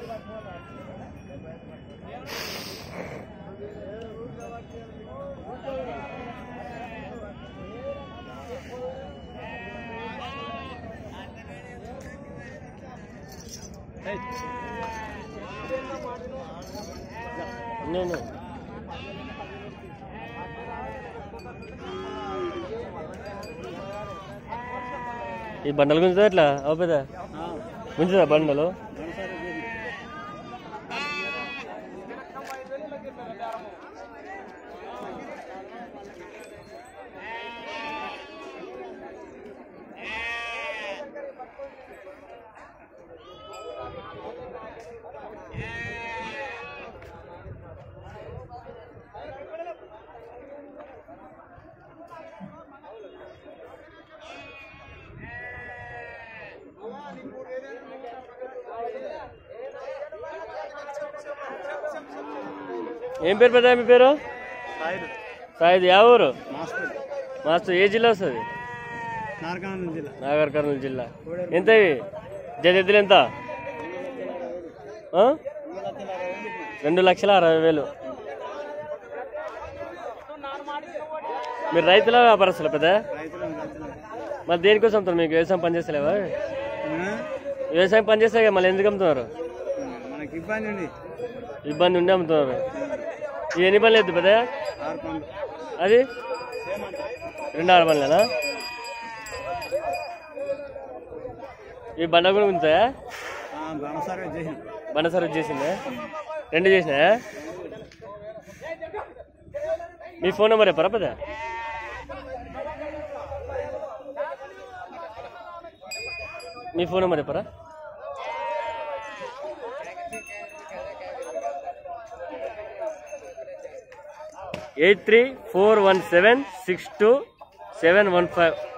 నేను ఈ బండలు గుంజుతా ఎట్లా అవు పెద్ద గుంజుదా బండలు ఏం పేరు పెద్ద మీ పేరు సాయిద్ యా ఊరు మాస్టర్ ఏ జిల్లా వస్తుంది నారకానంద జిల్లా నాగర్ కర్నూలు జిల్లా ఎంత ఇవి జతెద్దులు ఎంత ఆ? రెండు లక్షల అరవై వేలు మీరు రైతుల వ్యాపారస్తులు పెద్ద రైతులు రైతులు మరి దేనికోసం అమ్ముతారు మీకు వ్యవసాయం పనిచేస్తలేవా ఆ? వ్యవసాయం పనిచేస్తే కదా మళ్ళీ ఎందుకు అమ్ముతున్నారు మనకి ఇబ్బంది ఉంది ఇబ్బంది ఉండి అమ్ముతున్నారు ఇది ఎన్ని పనులు ఎద్దు పెద్ద ఆరు పనులు అది రెండు ఆరు పనులేనా ఈ బండ కూడా ఉంచాయా బాణ సర్వీస్ చేసిన బండ సర్వీస్ చేసిందే రెండు చేసినాయా మీ ఫోన్ నెంబర్ చెప్పరా పెద్ద మీ ఫోన్ నెంబర్ చెప్పరా eight three four one seven six two seven one five